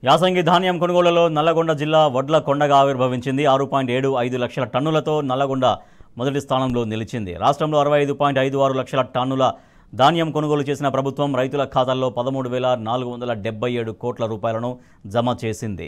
యాసంగి ధాన్యం కొనుగోలులో నల్లగొండ జిల్లా వడ్ల కొండగా ఆవిర్భవించింది ఆరు పాయింట్ ఏడు ఐదు లక్షల టన్నులతో నల్లగొండ మొదటి స్థానంలో నిలిచింది రాష్ట్రంలో అరవై ఐదు పాయింట్ ఐదు ఆరు లక్షల టన్నుల ధాన్యం కొనుగోలు చేసిన ప్రభుత్వం రైతుల ఖాతాల్లో పదమూడు వేల నాలుగు వందల డెబ్బై ఏడు కోట్ల రూపాయలను జమ చేసింది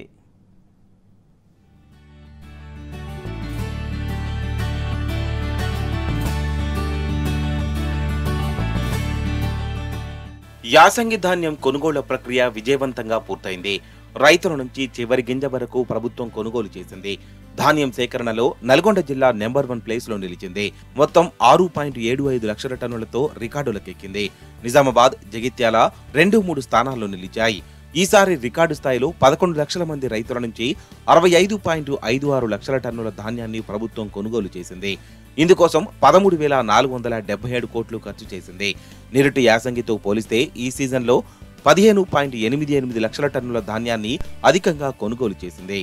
యాసంగి ధాన్యం కొనుగోళ్ల ప్రక్రియ విజయవంతంగా పూర్తయింది రైతుల నుంచి చివరి గింజ వరకు ప్రభుత్వం కొనుగోలు చేసింది ధాన్యం సేకరణలో నల్గొండ జిల్లా నెంబర్ వన్ ప్లేస్ లో నిలిచింది మొత్తం ఆరు పాయింట్ ఏడు ఐదు లక్షల టన్నులతో రికార్డులకెక్కింది నిజామాబాద్ జగిత్యాల రెండు మూడు స్థానాల్లో నిలిచాయి ఈసారి రికార్డు స్థాయిలో పదకొండు లక్షల మంది రైతుల నుంచి అరవై ఐదు పాయింట్ ఐదు ఆరు లక్షల టన్నుల ధాన్యాన్ని ప్రభుత్వం కొనుగోలు చేసింది ఇందుకోసం పదమూడు వేల నాలుగు వందల డెబ్బై ఏడు కోట్లు ఖర్చు చేసింది నిరుటి యాసంగితో పోలిస్తే ఈ సీజన్లో పదిహేను పాయింట్ ఎనిమిది ఎనిమిది లక్షల టన్నుల ధాన్యాన్ని అధికంగా కొనుగోలు చేసింది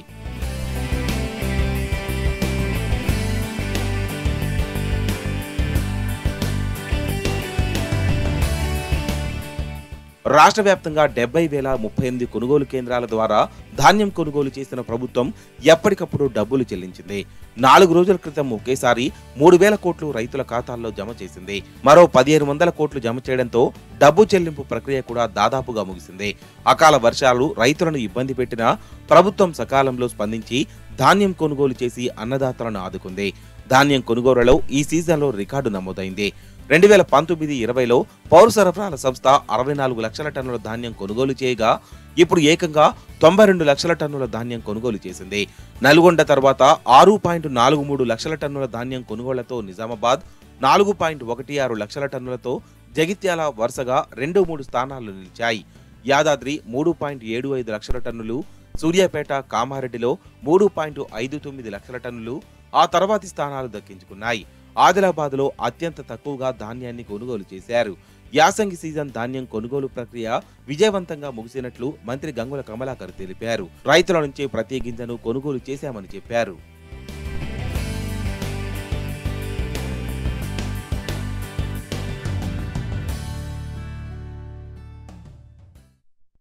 రాష్ట్ర వ్యాప్తంగా డెబ్బై వేల ముప్పై ఎనిమిది కొనుగోలు కేంద్రాల ద్వారా ధాన్యం కొనుగోలు చేసిన ప్రభుత్వం ఎప్పటికప్పుడు డబ్బులు చెల్లించింది నాలుగు రోజుల క్రితం ఒకేసారి మూడు వేల కోట్లు రైతుల ఖాతాల్లో జమ చేసింది మరో పదిహేను వందల కోట్లు జమ చేయడంతో డబ్బు చెల్లింపు ప్రక్రియ కూడా దాదాపుగా ముగిసింది అకాల వర్షాలు రైతులను ఇబ్బంది పెట్టినా ప్రభుత్వం సకాలంలో స్పందించి ధాన్యం కొనుగోలు చేసి అన్నదాతలను ఆదుకుంది ధాన్యం కొనుగోలులో ఈ సీజన్లో రికార్డు నమోదైంది రెండు వేల పంతొమ్మిది ఇరవైలో పౌర సరఫరాల సంస్థ అరవై నాలుగు లక్షల టన్నుల ధాన్యం కొనుగోలు చేయగా ఇప్పుడు ఏకంగా తొంభై రెండు లక్షల టన్నుల ధాన్యం కొనుగోలు చేసింది నల్గొండ తర్వాత ఆరు పాయింట్ నాలుగు మూడు లక్షల టన్నుల ధాన్యం కొనుగోళ్లతో నిజామాబాద్ నాలుగు పాయింట్ ఒకటి ఆరు లక్షల టన్నులతో జగిత్యాల వరుసగా రెండు మూడు స్థానాల్లో నిలిచాయి యాదాద్రి మూడు పాయింట్ ఏడు ఐదు లక్షల టన్నులు సూర్యాపేట కామారెడ్డిలో మూడు పాయింట్ ఐదు తొమ్మిది లక్షల టన్నులు ఆ తర్వాతి స్థానాలు దక్కించుకున్నాయి ఆదిలాబాద్లో అత్యంత తక్కువగా ధాన్యాన్ని కొనుగోలు చేశారు యాసంగి సీజన్ ధాన్యం కొనుగోలు ప్రక్రియ విజయవంతంగా ముగిసినట్లు మంత్రి గంగుల కమలాకర్ తెలిపారు రైతుల నుంచి ప్రతి గింజను కొనుగోలు చేశామని చెప్పారు